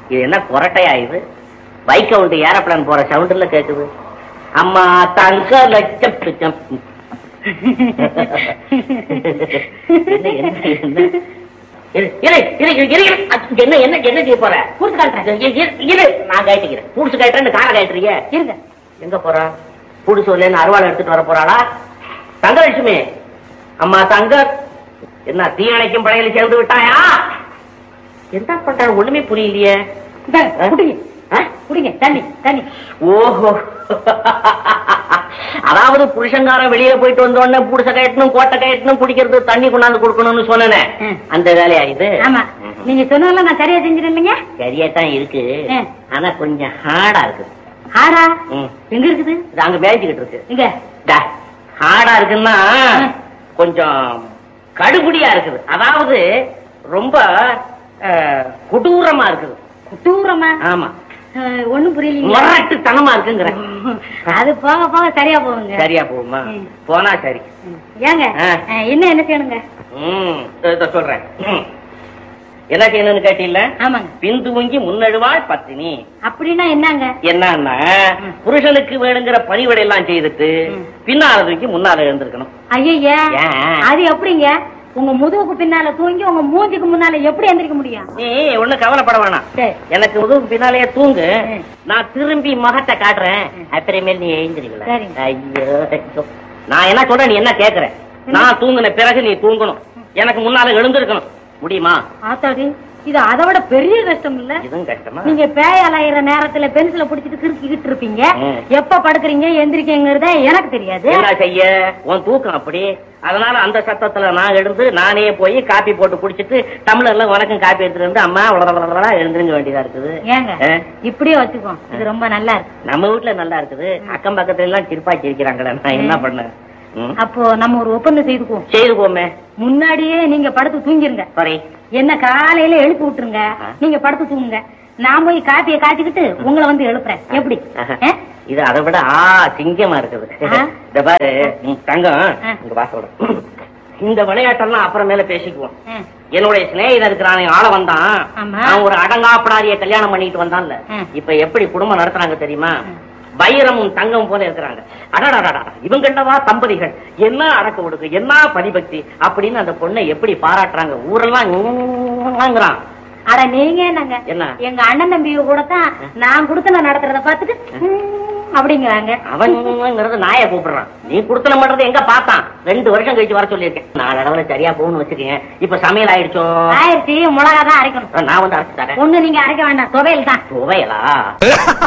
இது என்ன கொரட்டையா இது பைக் கவுண்ட் ஏரோப்ளான் போற சவுண்டுல கேக்குது அம்மா தங்க லட்சம் பிச்சம். என்ன என்ன என்ன இரு, இரு, இரு, இரு, இரு, இரு. அது என்ன என்ன என்ன செய்ய போற கூட்டு காட்டுறேன் இரு, இரு, இரு, நான் கழட்டிக்கிறேன் புடிச்சு கழட்டுறேன்னு காரை கழட்டுறீங்க இருங்க எங்க போறா புடிச்சு வரலன்னு அருவாள் எடுத்துட்டு வர போறாளா தங்கலட்சுமி அம்மா தங்க என்ன தீயணைக்கும் படையில சேர்ந்து விட்டாயா என்ன பண்ற ஒண்ணுமே புரியலையே இந்தாங்க, ஆ? குடிங்க ஆ? குடிங்க தண்ணி தண்ணி ஓஹோ அதாவது புருஷங்காரன் வெளியில போயிட்டு வந்த உடனே புடிச்ச கயட்டணும் கோட்டை கயட்டணும் குடிக்கிறது தண்ணி கொண்டாந்து கொடுக்கணும்னு சொன்னேனே ம். அந்த வேலையா இது ஆமா நீங்க சொன்னதெல்லாம் நான் சரியா செஞ்சிருந்தீங்க இல்லைங்க சரியா தான் இருக்கு ஆ. ஆனா கொஞ்சம் ஹார்டா இருக்கு ஆடா ம். எங்க இருக்குது இது அங்க மேய்ச்சிக்கிட்டு இருக்கு இங்க டா, ஹார்டா இருக்குன்னா ம். கொஞ்சம் கடுபுடியா இருக்குது அதாவது ரொம்ப அஹ், கொடூரமா இருக்குது தூரமா ஆமா ஒண்ணும் புரியலீங்க முரட்டுத்தனமா இருக்குங்கிறேன் அது போக போக சரியா போகுங்க சரியா போகுமா ம். போனா சரி ம். ஏங்க ஆ. ஆ, என்ன என்ன செய்யணுங்க ம் இதோ சொல்றேன் ம். என்ன செய்யணும்னு கேட்டீங்கள ஆமாங்க பிந்துவங்கி முன்னழுவாள் பத்தினி அப்படின்னா என்னங்க என்னன்னா ம். புருஷனுக்கு வேணுங்கிற பணிவிடை எல்லாம் செய்துட்டு ம். பின்னால தூக்கி முன்னால எழுந்திருக்கணும் ஐயா ஏன்? அது எப்படிங்க உங்க முதுகுக்கு பின்னால தூங்கி உங்க மூஞ்சிக்கு முன்னால எப்படி எந்திரிக்க முடியும் நீ ஒண்ணு கவலைப்பட வேணாம் சரி எனக்கு உதவு பின்னாலேயே தூங்கு ம். நான் திரும்பி முகத்தை காட்டுறேன் அப்புறமேல் நீ எழுந்திருக்கல சரிங்க. ஐயோ ஐயோ. நான் என்ன சொல்றேன் நீ என்ன கேக்குற நான் தூங்குன பிறகு நீ தூங்கணும் எனக்கு முன்னால எழுந்திருக்கணும் முடியுமா ஆத்தாடி இது அதை விட பெரிய கஷ்டம் இல்ல இதுவும் கஷ்டமா நீங்க பேய் அலையிற நேரத்துல பென்சில புடிச்சிட்டு கிறுக்கிக்கிட்டு இருப்பீங்க ம். எப்ப படுக்குறீங்க எந்திரிக்கங்கிறத எனக்கு தெரியாது என்ன செய்ய உன் தூக்கம் அப்படி அதனால அந்த சத்தத்துல நான் எழுந்து நானே போய் காப்பி போட்டு குடிச்சிட்டு டம்ளர்ல உனக்கும் காப்பி எடுத்துட்டு வந்து அம்மா உடனே எழுந்திருங்க வேண்டியதா இருக்குது ஏங்க ஆ? இப்படியே வச்சுக்கோ இது ரொம்ப நல்லா இருக்கு நம்ம வீட்டுல நல்லா இருக்குது அக்கம் பக்கத்துல எல்லாம் சிரிப்பா சிரிக்கிறாங்களே நான் என்ன பண்ணேன் ம். அப்போ நம்ம ஒரு ஒப்பந்தம் செய்துக்குவோம் செய்து போமே முன்னாடியே நீங்க படுத்து தூங்கிருங்க சாரி என்ன காலையில எழுப்பி விட்டுருங்க ஆ. நீங்க படுத்து தூங்குங்க நான் போய் காப்பியை காய்ச்சிக்கிட்டு உங்களை வந்து எழுப்புறேன் எப்படி ஆ? இது அதை விட ஆ சிங்கமா இருக்குது ஆ? இந்த பாரு ம், தங்கம் ஆ. இங்க வாசோட இந்த விளையாட்டெல்லாம் அப்புறமேல பேசிக்குவோம் ஆ. என்னுடைய சிநேகிதன் இருக்கிறானே ஆள வந்தான் ஆமா. அவன் ஒரு அடங்காப்படாரிய கல்யாணம் பண்ணிட்டு வந்தான்ல ஆ. இப்ப எப்படி குடும்பம் நடத்துறாங்க தெரியுமா ஆ. வைரமும் தங்கம் போல இருக்கிறாங்க அடடடடா இவங்கண்டவா தம்பதிகள் என்ன அடக்க ஒடுக்கு என்ன பரிபக்தி அப்படின்னு அந்த பொண்ணை எப்படி பாராட்டுறாங்க ஊரெல்லாம் ங்கிறான். அட நீங்க என்னங்க என்ன எங்க அண்ணன் தம்பிய கூட தான் நான் கொடுத்து நடத்துறத பாத்துட்டு ம், அப்படிங்கிறாங்க அவன்ங்கிறது நாய கூப்பிடுறான் நீ குடுத்தன பண்றது எங்க பார்த்தான் ரெண்டு வருஷம் கழிச்சு வர சொல்லியிருக்கேன் நாலு அளவுல சரியா போகணும்னு வச்சுக்கேன் இப்ப சமையல் ஆயிடுச்சோ ஆயிரத்தி மிளகா தான் அரைக்கணும் நான் வந்து அரைச்சு தரேன் ஒண்ணு நீங்க அரைக்க வேண்டாம் துவையல் தான் துவையலா